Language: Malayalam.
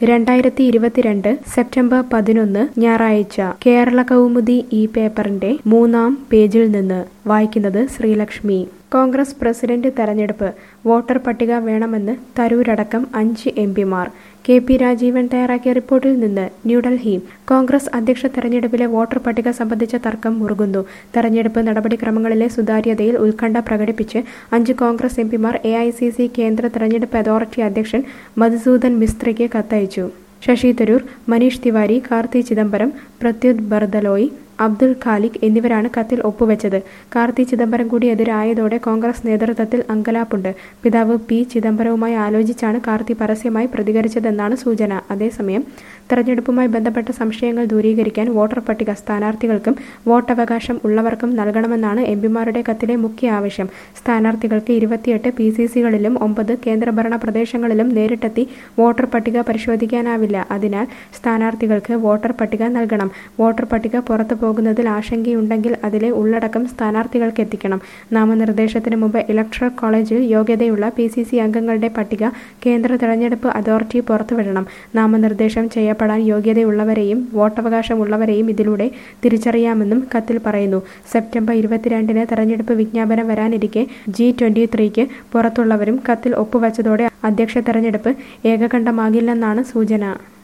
രണ്ടായിരത്തി ഇരുപത്തിരണ്ട് സെപ്റ്റംബർ പതിനൊന്ന് ഞായറാഴ്ച കേരള കൗമുദി ഈ പേപ്പറിന്റെ മൂന്നാം പേജിൽ നിന്ന് വായിക്കുന്നത് ശ്രീലക്ഷ്മി കോൺഗ്രസ് പ്രസിഡന്റ് തെരഞ്ഞെടുപ്പ് വോട്ടർ പട്ടിക വേണമെന്ന് തരൂരടക്കം അഞ്ച് എം പിമാർ കെ പി രാജീവൻ തയ്യാറാക്കിയ റിപ്പോർട്ടിൽ നിന്ന് ന്യൂഡൽഹി കോൺഗ്രസ് അധ്യക്ഷ തെരഞ്ഞെടുപ്പിലെ വോട്ടർ പട്ടിക സംബന്ധിച്ച തർക്കം മുറുകുന്നു തെരഞ്ഞെടുപ്പ് നടപടിക്രമങ്ങളിലെ സുതാര്യതയിൽ ഉത്കണ്ഠ പ്രകടിപ്പിച്ച് അഞ്ച് കോൺഗ്രസ് എം പിമാർ എ ഐ സി സി കേന്ദ്ര തെരഞ്ഞെടുപ്പ് അതോറിറ്റി അധ്യക്ഷൻ മധുസൂദൻ മിസ്ത്രിക്ക് കത്തയച്ചു ശശി തരൂർ മനീഷ് തിവാരി കാർത്തി ചിദംബരം പ്രത്യുത് ബർദലോയ് അബ്ദുൽ ഖാലിഖ് എന്നിവരാണ് കത്തിൽ ഒപ്പുവെച്ചത് കാർത്തി ചിദംബരം കൂടി എതിരായതോടെ കോൺഗ്രസ് നേതൃത്വത്തിൽ അങ്കലാപ്പുണ്ട് പിതാവ് പി ചിദംബരവുമായി ആലോചിച്ചാണ് കാർത്തി പരസ്യമായി പ്രതികരിച്ചതെന്നാണ് സൂചന അതേസമയം തെരഞ്ഞെടുപ്പുമായി ബന്ധപ്പെട്ട സംശയങ്ങൾ ദൂരീകരിക്കാൻ വോട്ടർ പട്ടിക സ്ഥാനാർത്ഥികൾക്കും വോട്ടവകാശം ഉള്ളവർക്കും നൽകണമെന്നാണ് എംപിമാരുടെ കത്തിലെ മുഖ്യ ആവശ്യം സ്ഥാനാർത്ഥികൾക്ക് ഇരുപത്തിയെട്ട് പി സി സികളിലും ഒമ്പത് കേന്ദ്രഭരണ പ്രദേശങ്ങളിലും നേരിട്ടെത്തി വോട്ടർ പട്ടിക പരിശോധിക്കാനാവില്ല അതിനാൽ സ്ഥാനാർത്ഥികൾക്ക് വോട്ടർ പട്ടിക നൽകണം വോട്ടർ പട്ടിക പുറത്തു പോകുന്നതിൽ ആശങ്കയുണ്ടെങ്കിൽ അതിലെ ഉള്ളടക്കം സ്ഥാനാർത്ഥികൾക്ക് എത്തിക്കണം നാമനിർദ്ദേശത്തിന് മുമ്പ് ഇലക്ട്രൽ കോളേജിൽ യോഗ്യതയുള്ള പി സി സി അംഗങ്ങളുടെ പട്ടിക കേന്ദ്ര തെരഞ്ഞെടുപ്പ് അതോറിറ്റി പുറത്തുവിടണം നാമനിർദ്ദേശം ചെയ്യപ്പെടാൻ യോഗ്യതയുള്ളവരെയും വോട്ടവകാശമുള്ളവരെയും ഇതിലൂടെ തിരിച്ചറിയാമെന്നും കത്തിൽ പറയുന്നു സെപ്റ്റംബർ ഇരുപത്തിരണ്ടിന് തെരഞ്ഞെടുപ്പ് വിജ്ഞാപനം വരാനിരിക്കെ ജി ട്വന്റി ത്രീക്ക് പുറത്തുള്ളവരും കത്തിൽ ഒപ്പുവച്ചതോടെ അധ്യക്ഷ തെരഞ്ഞെടുപ്പ് ഏകകണ്ഠമാകില്ലെന്നാണ് സൂചന